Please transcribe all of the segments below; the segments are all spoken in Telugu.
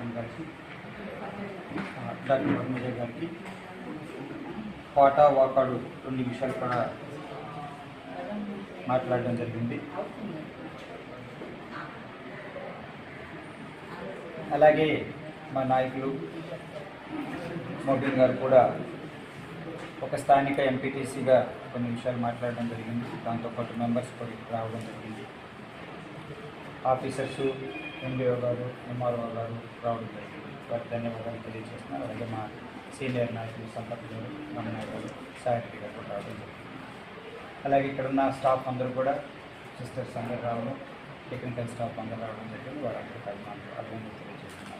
మేడం గారికి ఆ, డాక్టర్ వర్మజ గారికి పాట వాకాడు రెండు విషయాలు కూడా మాట్లాడడం జరిగింది అలాగే మా నాయకులు మోబిన్ గారు కూడా ఒక స్థానిక ఎంపీటీసీగా కొన్ని విషయాలు మాట్లాడడం జరిగింది దాంతోపాటు మెంబర్స్ కూడా ఇక్కడ రావడం జరిగింది ఆఫీసర్స్ ఎండిఓ గారు ఎంఆర్ఓ గారు రావడం జరిగింది వారికి ధన్యవాదాలు తెలియజేస్తున్నారు అలాగే మా సీనియర్ నాయకులు సంపత్ గారు రమణయ్య గారు సాయత్రి గారు కూడా రావడం జరిగింది అలాగే ఇక్కడ ఉన్న స్టాఫ్ అందరూ కూడా సిస్టర్స్ అందరూ రావడం టెక్నికల్ స్టాఫ్ అందరూ రావడం జరిగింది వారందరికీ అభిమానులు అభినందనలు తెలియజేస్తున్నారు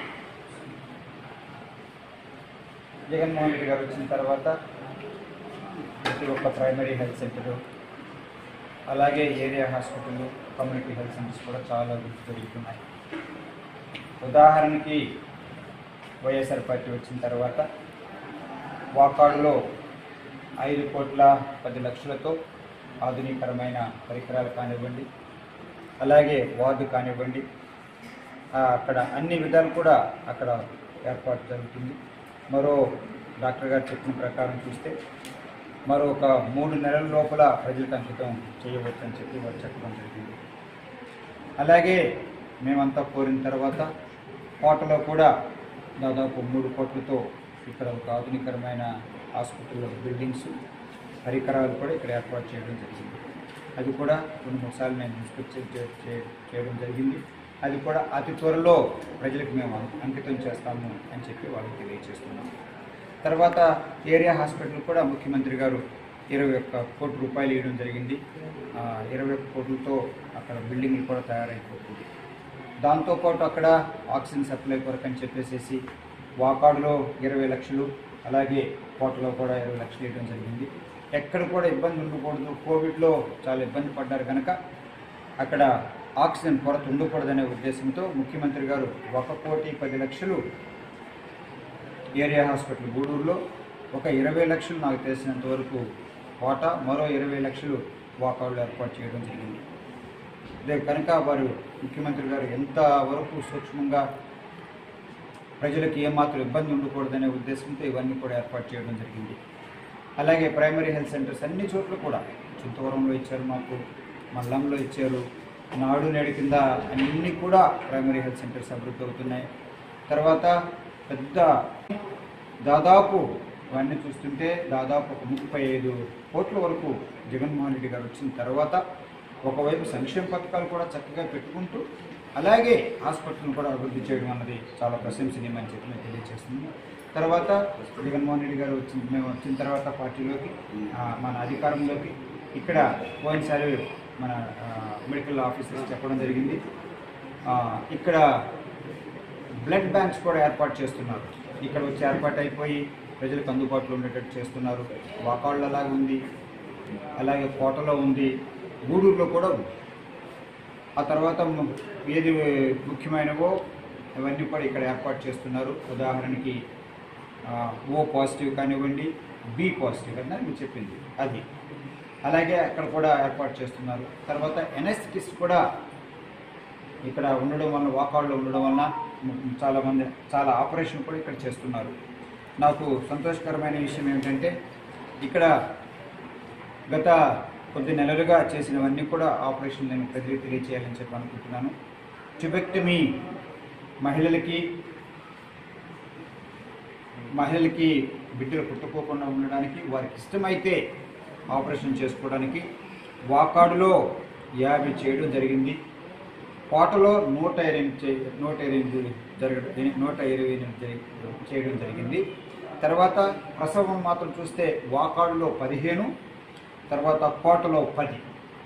జగన్మోహన్ రెడ్డి గారు వచ్చిన తర్వాత ప్రతి ఒక్క ప్రైమరీ హెల్త్ సెంటర్ అలాగే area hospital community health centres కూడా చాలా అభివృద్ధి జరుగుతున్నాయి ఉదాహరణకి వైఎస్ఆర్ పార్టీ వచ్చిన తర్వాత వాకాడులో ఐదు కోట్ల పది లక్షలతో ఆధునీకరమైన పరికరాలు కానివ్వండి అలాగే వార్డు కానివ్వండి ఆ, అక్కడ అన్ని విధాలు కూడా అక్కడ ఏర్పాటు జరుగుతుంది మరో డాక్టర్ గారు చెప్పిన ప్రకారం చూస్తే మరో ఒక మూడు నెలల లోపల ప్రజలకు అంకితం చేయవచ్చని చెప్పి వారు చెప్పడం జరిగింది అలాగే మేమంతా కోరిన తర్వాత కోటలో కూడా దాదాపు మూడు కోట్లతో ఇక్కడ ఒక ఆధునికరమైన హాస్పిటల్ బిల్డింగ్స్ పరికరాలు కూడా ఇక్కడ ఏర్పాటు చేయడం జరిగింది అది కూడా రెండు మూడు సార్లు నేను ఇన్స్పెక్ట్ చే- చే- చేయడం జరిగింది అది కూడా అతి త్వరలో ప్రజలకు మేము అం- అంకితం చేస్తాము అని చెప్పి వాళ్ళకి తెలియజేస్తున్నాం తర్వాత ఏరియా హాస్పిటల్ కూడా ముఖ్యమంత్రి గారు ఇరవై ఒక్క కోటి రూపాయలు ఇవ్వడం జరిగింది ఆ, ఇరవై ఒక్క కోట్లతో అక్కడ బిల్డింగ్లు కూడా తయారైపోతుంది దాంతోపాటు అక్కడ ఆక్సిజన్ సప్లై కొరకు అని చెప్పేసి వాకాడులో ఇరవై లక్షలు అలాగే కోటలో కూడా ఇరవై లక్షలు ఇవ్వడం జరిగింది ఎక్కడ కూడా ఇబ్బంది ఉండకూడదు కోవిడ్లో చాలా ఇబ్బంది పడ్డారు కనుక అక్కడ ఆక్సిజన్ కొరత ఉండకూడదనే ఉద్దేశంతో ముఖ్యమంత్రి గారు ఒక కోటి పది లక్షలు ఏరియా హాస్పిటల్ గూడూరులో ఒక ఇరవై లక్షలు నాకు తెలిసినంత వరకు కోట మరో ఇరవై లక్షలు వాకౌళ్ళు ఏర్పాటు చేయడం జరిగింది అదే కనుక వారు ముఖ్యమంత్రి గారు ఎంత వరకు సూక్ష్మంగా ప్రజలకు ఏమాత్రం ఇబ్బంది ఉండకూడదనే ఉద్దేశంతో ఇవన్నీ కూడా ఏర్పాటు చేయడం జరిగింది అలాగే ప్రైమరీ హెల్త్ సెంటర్స్ అన్ని చోట్ల కూడా చింతవరంలో ఇచ్చారు మాకు మల్లంలో ఇచ్చారు నాడు నేడు కింద అన్నీ కూడా ప్రైమరీ హెల్త్ సెంటర్స్ అభివృద్ధి అవుతున్నాయి తర్వాత పెద్ద దాదాపు ఇవన్నీ చూస్తుంటే దాదాపు ఒక ముప్పై ఐదు కోట్ల వరకు జగన్మోహన్ రెడ్డి గారు వచ్చిన తర్వాత ఒకవైపు సంక్షేమ పథకాలు కూడా చక్కగా పెట్టుకుంటూ అలాగే హాస్పిటల్ని కూడా అభివృద్ధి చేయడం అన్నది చాలా ప్రశంసనీయమని చెప్పి నేను తెలియజేస్తుంది తర్వాత జగన్మోహన్ రెడ్డి గారు వచ్చిన మేము వచ్చిన తర్వాత పార్టీలోకి ఆ, మన అధికారంలోకి ఇక్కడ పోయినసారి మన ఆ, మెడికల్ ఆఫీసర్స్ చెప్పడం జరిగింది ఆ, ఇక్కడ బ్లడ్ బ్యాంక్స్ కూడా ఏర్పాటు చేస్తున్నారు ఇక్కడ వచ్చి ఏర్పాటు అయిపోయి ప్రజలకు అందుబాటులో ఉండేటట్టు చేస్తున్నారు వాకాళ్ళు అలాగే ఉంది అలాగే కోటలో ఉంది గూడూరులో కూడా ఉంది ఆ తర్వాత ము- ఏది ముఖ్యమైనవో అవన్నీ కూడా ఇక్కడ ఏర్పాటు చేస్తున్నారు ఉదాహరణకి ఆ, ఓ పాజిటివ్ కానివ్వండి బి పాజిటివ్ అని మీరు చెప్పింది అది అలాగే అక్కడ కూడా ఏర్పాటు చేస్తున్నారు తర్వాత ఎన్ఎస్టిస్ట్ కూడా ఇక్కడ ఉండడం వల్ల వాకాల్లో ఉండడం వలన ము- చాలామంది చాలా ఆపరేషన్ కూడా ఇక్కడ చేస్తున్నారు నాకు సంతోషకరమైన విషయం ఏమిటంటే ఇక్కడ గత కొద్ది నెలలుగా చేసినవన్నీ కూడా ఆపరేషన్ నేను ప్రజలకు తెలియచేయాలని చెప్పి అనుకుంటున్నాను ట్యుబెక్టమీ మహిళలకి మహిళలకి బిడ్డలు పుట్టుకోకుండా ఉండడానికి వారికి ఇష్టమైతే ఆపరేషన్ చేసుకోవడానికి వాకాడులో యాభై చేయడం జరిగింది కోటలో నూట ఎనిమిది చే- నూట ఎనిమిది జరగడం నూట ఇరవై ఎనిమిది జరి- చేయడం జరిగింది తర్వాత ప్రసవం మాత్రం చూస్తే వాకాడులో పదిహేను తర్వాత కోటలో పది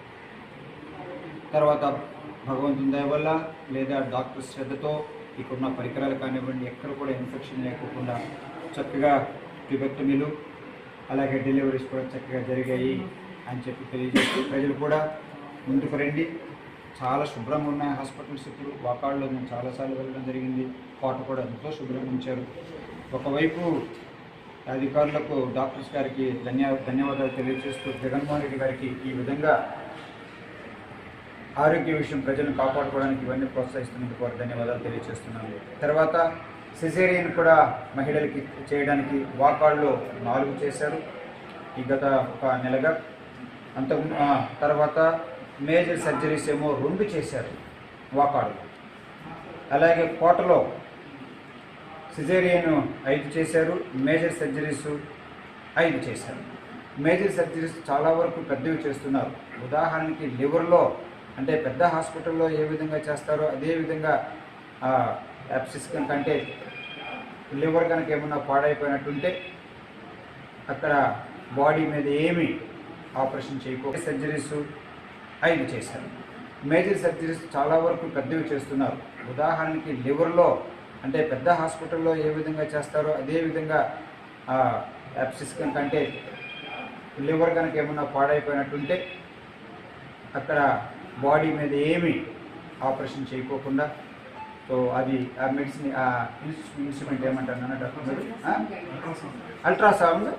తర్వాత భగవంతుని దయ వల్ల లేదా డాక్టర్ శ్రద్ధతో ఇక్కడున్న పరికరాలు కానివ్వండి ఎక్కడ కూడా ఇన్ఫెక్షన్ లేకుండా చక్కగా ట్యూబెక్టమీలు అలాగే డెలివరీస్ కూడా చక్కగా జరిగాయి అని చెప్పి తెలియజేస్తూ ప్రజలు కూడా ముందుకు రండి చాలా శుభ్రంగా ఉన్నాయి హాస్పిటల్స్ ఇప్పుడు వాకాడులో మేము చాలాసార్లు వెళ్ళడం జరిగింది కోట కూడా ఎంతో శుభ్రంగా ఉంచారు ఒకవైపు అధికారులకు డాక్టర్స్ గారికి ధన్య ధన్యవాదాలు తెలియజేస్తూ జగన్మోహన్ రెడ్డి గారికి ఈ విధంగా ఆరోగ్య విషయం ప్రజలను కాపాడుకోవడానికి ఇవన్నీ ప్రోత్సహిస్తున్నందుకు వారు ధన్యవాదాలు తెలియజేస్తున్నాను తర్వాత సిజేరియన్ కూడా మహిళలకి చేయడానికి వాకాళ్ళు నాలుగు చేశారు ఈ గత ఒక నెలగా అంత ఆ, తర్వాత మేజర్ సర్జరీస్ ఏమో రెండు చేశారు వాకాళ్ళు అలాగే కోటలో సిజేరియన్ ఐదు చేశారు మేజర్ సర్జరీస్ ఐదు చేశారు మేజర్ సర్జరీస్ చాలా వరకు పెద్దవి చేస్తున్నారు ఉదాహరణకి లివర్లో అంటే పెద్ద హాస్పిటల్లో ఏ విధంగా చేస్తారో అదే విధంగా యాప్సిస్ కంటే లివర్ కనుక ఏమన్నా పాడైపోయినట్టుంటే అక్కడ బాడీ మీద ఏమి ఆపరేషన్ చేయకో సర్జరీస్ ఐదు చేశారు మేజర్ సర్జరీస్ చాలా వరకు పెద్దవి చేస్తున్నారు ఉదాహరణకి లివర్లో అంటే పెద్ద హాస్పిటల్లో ఏ విధంగా చేస్తారో అదే విధంగా యాప్సిస్ కంటే లివర్ కనుక ఏమన్నా పాడైపోయినట్టుంటే అక్కడ బాడీ మీద ఏమి ఆపరేషన్ చేయకోకుండా సో అది ఆ మెడిసిన్ ఆ ఇన్స్- ఇన్స్ట్రుమెంట్ ఏమంటారు నాన్న డాక్టర్ గారు? ఆ? అల్ట్రాసౌండ్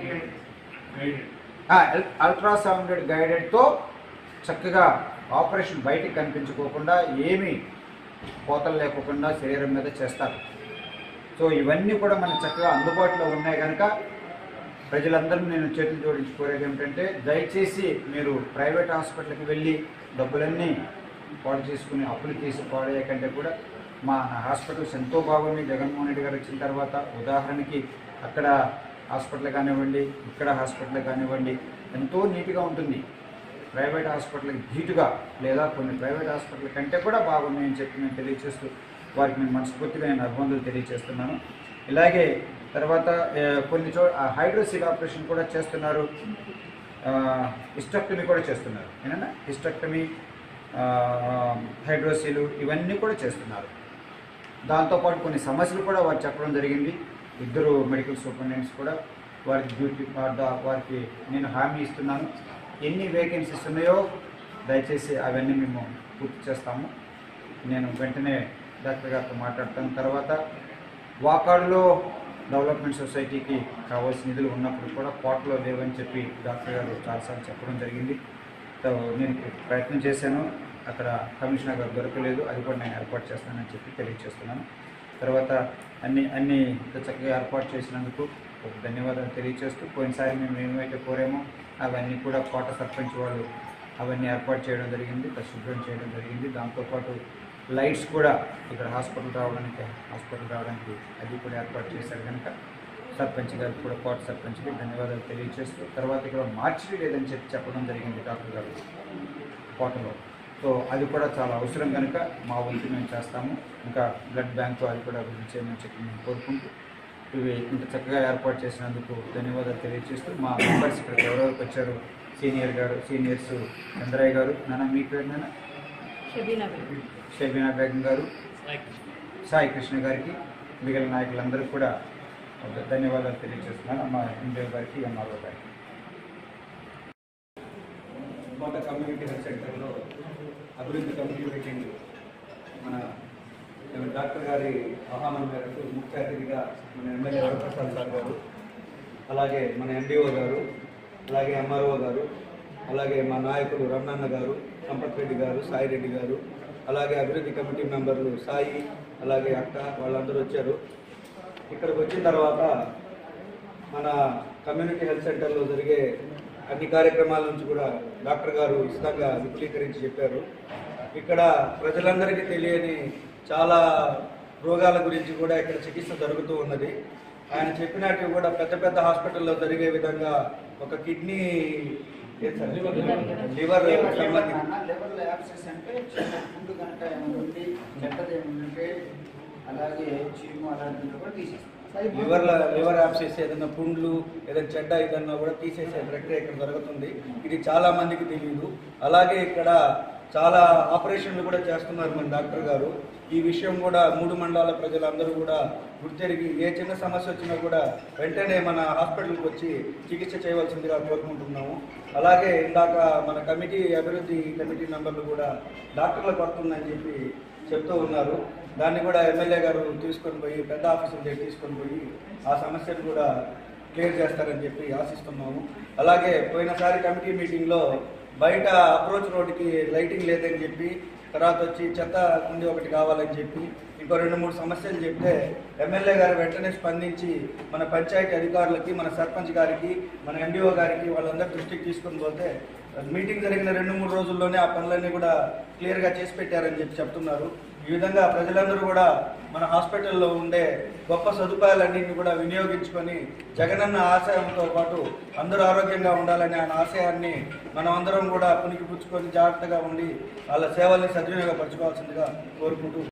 ఆ, అల్- అల్ట్రాసౌండ్ గైడెడ్తో చక్కగా ఆపరేషన్ బయటికి కనిపించుకోకుండా ఏమీ కోతలు లేకోకుండా శరీరం మీద చేస్తారు సో ఇవన్నీ కూడా మనకు చక్కగా అందుబాటులో ఉన్నాయి కనుక ప్రజలందరూ నేను చేతులు జోడించి కోరేది ఏమిటంటే దయచేసి మీరు ప్రైవేట్ హాస్పిటల్కి వెళ్ళి డబ్బులన్నీ పాడు చేసుకుని అప్పులు తీసి పాడయ్యే కంటే కూడా మా హాస్పిటల్స్ ఎంతో బాగున్నాయి జగన్మోహన్ రెడ్డి గారు వచ్చిన తర్వాత ఉదాహరణకి అక్కడ హాస్పిటల్ కానివ్వండి ఇక్కడ హాస్పిటల్ కానివ్వండి ఎంతో నీట్గా ఉంటుంది ప్రైవేట్ హాస్పిటల్కి ధీటుగా లేదా కొన్ని ప్రైవేట్ హాస్పిటల్ కంటే కూడా బాగున్నాయని చెప్పి నేను తెలియజేస్తూ వారికి నేను మనస్ఫూర్తిగా నేను అభివందనలు తెలియజేస్తున్నాను ఇలాగే తర్వాత ఆ, కొన్ని చో హైడ్రోసిల్ ఆపరేషన్ కూడా చేస్తున్నారు హిస్టక్టమీ కూడా చేస్తున్నారు ఏనన్నా హిస్టక్టమీ హైడ్రోసిల్ ఇవన్నీ కూడా చేస్తున్నారు దాంతోపాటు కొన్ని సమస్యలు కూడా వారు చెప్పడం జరిగింది ఇద్దరు మెడికల్ సూపరింటెండెంట్స్ కూడా వారికి డ్యూటీ వారి- వారికి నేను హామీ ఇస్తున్నాను ఎన్ని వేకెన్సీస్ ఉన్నాయో దయచేసి అవన్నీ మేము పూర్తి చేస్తాము నేను వెంటనే డాక్టర్ గారితో మాట్లాడతాను తర్వాత వాకాడులో డెవలప్మెంట్ సొసైటీకి కావాల్సిన నిధులు ఉన్నప్పుడు కూడా కోటలో లేవని చెప్పి డాక్టర్ గారు చాలాసార్లు చెప్పడం జరిగింది సో నేను ప్రయత్నం చేశాను అక్కడ కమిషనర్ గారు దొరకలేదు అది కూడా నేను ఏర్పాటు చేస్తానని చెప్పి తెలియజేస్తున్నాను తర్వాత అన్ని అన్ని ఇంత చక్కగా ఏర్పాటు చేసినందుకు ఒక ధన్యవాదాలు తెలియజేస్తూ పోయినసారి మేము ఏమైతే కోరామో అవన్నీ కూడా కోట సర్పంచ్ వాళ్ళు అవన్నీ ఏర్పాటు చేయడం జరిగింది ఇక్కడ శుభ్రం చేయడం జరిగింది దాంతోపాటు లైట్స్ కూడా ఇక్కడ హాస్పిటల్ రావడానికి హాస్పిటల్ రావడానికి అది కూడా ఏర్పాటు చేశారు కనుక సర్పంచ్ గారికి కూడా కోట సర్పంచ్కి ధన్యవాదాలు తెలియజేస్తూ తర్వాత ఇక్కడ మార్చిడి లేదని చెప్పి చెప్పడం జరిగింది డాక్టర్ గారు కోటలో సో అది కూడా చాలా అవసరం కనుక మా వంతు మేము చేస్తాము ఇంకా బ్లడ్ బ్యాంకు అది కూడా అభివృద్ధి చేయమని చెప్పి మేము కోరుకుంటూ ఇవి ఇంత చక్కగా ఏర్పాటు చేసినందుకు ధన్యవాదాలు తెలియజేస్తూ మా మెంబర్స్ ఇక్కడ ఎవరెవరికి వచ్చారు సీనియర్ గారు సీనియర్స్ చంద్రయ్య గారు నాన్న మీ పేరు నాన్న షబీనా బేగం. షబీనా బేగం గారు సాయి కృష్ణ గారికి మిగిలిన నాయకులందరికీ కూడా ఒక ధన్యవాదాలు తెలియజేస్తున్నాను మా ఇందేవ్ గారికి ఎంఆర్ఓ గారికి కోట కమ్యూనిటీ హెల్త్ సెంటర్లో అభివృద్ధి కమిటీ మీటింగ్ మన డాక్టర్ గారి ఆహ్వానం మేరకు ముఖ్య అతిథిగా మన ఎమ్మెల్యే వరప్రసాద్ సార్ గారు అలాగే మన ఎండిఓ గారు అలాగే ఎంఆర్ఓ గారు అలాగే మా నాయకులు రమణన్న గారు సంపత్ రెడ్డి గారు సాయి రెడ్డి గారు అలాగే అభివృద్ధి కమిటీ మెంబర్లు సాయి అలాగే అక్క వాళ్ళందరూ వచ్చారు ఇక్కడికి వచ్చిన తర్వాత మన కమ్యూనిటీ హెల్త్ సెంటర్లో జరిగే అన్ని కార్యక్రమాల నుంచి కూడా డాక్టర్ గారు ఇష్టంగా విపులీకరించి చెప్పారు ఇక్కడ ప్రజలందరికీ తెలియని చాలా రోగాల గురించి కూడా ఇక్కడ చికిత్స జరుగుతూ ఉన్నది ఆయన చెప్పినట్టు కూడా పెద్ద పెద్ద హాస్పిటల్లో జరిగే విధంగా ఒక కిడ్నీ లివర్ సంబంధించి లెవెల్ యాక్సెస్ అంటే చిన్న ఫుడ్ కనుక ఏమైనా ఉండి చెడ్డది ఏమైనా ఉంటే అలాగే చీము అలాంటివి కూడా తీసేస్తాం లివర్ లివర్ యాప్సెస్ ఏదైనా పుండ్లు ఏదైనా చెడ్డ ఏదన్నా కూడా తీసేసే ప్రక్రియ ఇక్కడ జరుగుతుంది ఇది చాలా మందికి తెలియదు అలాగే ఇక్కడ చాలా ఆపరేషన్లు కూడా చేస్తున్నారు మన డాక్టర్ గారు ఈ విషయం కూడా మూడు మండలాల ప్రజలందరూ కూడా గుర్తెరిగి ఏ చిన్న సమస్య వచ్చినా కూడా వెంటనే మన హాస్పిటల్కి వచ్చి చికిత్స చేయవలసిందిగా కోరుకుంటున్నాము అలాగే ఇందాక మన కమిటీ అభివృద్ధి కమిటీ మెంబర్లు కూడా డాక్టర్ల కొరత ఉందని చెప్పి చెప్తూ ఉన్నారు దాన్ని కూడా ఎమ్మెల్యే గారు తీసుకొని పోయి పెద్ద ఆఫీసుల దగ్గర తీసుకొని పోయి ఆ సమస్యను కూడా క్లియర్ చేస్తారని చెప్పి ఆశిస్తున్నాము అలాగే పోయినసారి కమిటీ మీటింగ్లో బయట అప్రోచ్ రోడ్డుకి లైటింగ్ లేదని చెప్పి తర్వాత వచ్చి చెత్త కుండి ఒకటి కావాలని చెప్పి ఇంకో రెండు మూడు సమస్యలు చెప్తే ఎమ్మెల్యే గారు వెంటనే స్పందించి మన పంచాయతీ అధికారులకి మన సర్పంచ్ గారికి మన ఎండిఓ గారికి వాళ్ళందరి దృష్టికి తీసుకొని పోతే మీటింగ్ జరిగిన రెండు మూడు రోజుల్లోనే ఆ పనులన్నీ కూడా క్లియర్గా చేసి పెట్టారని చెప్పి చెప్తున్నారు ఈ విధంగా ప్రజలందరూ కూడా మన హాస్పిటల్లో ఉండే గొప్ప సదుపాయాలన్నింటినీ కూడా వినియోగించుకొని జగనన్న ఆశయంతో పాటు అందరూ ఆరోగ్యంగా ఉండాలనే ఆయన ఆశయాన్ని మనం అందరం కూడా పునికి పుచ్చుకొని జాగ్రత్తగా ఉండి వాళ్ళ సేవల్ని సద్వినియోగపరచుకోవాల్సిందిగా కోరుకుంటూ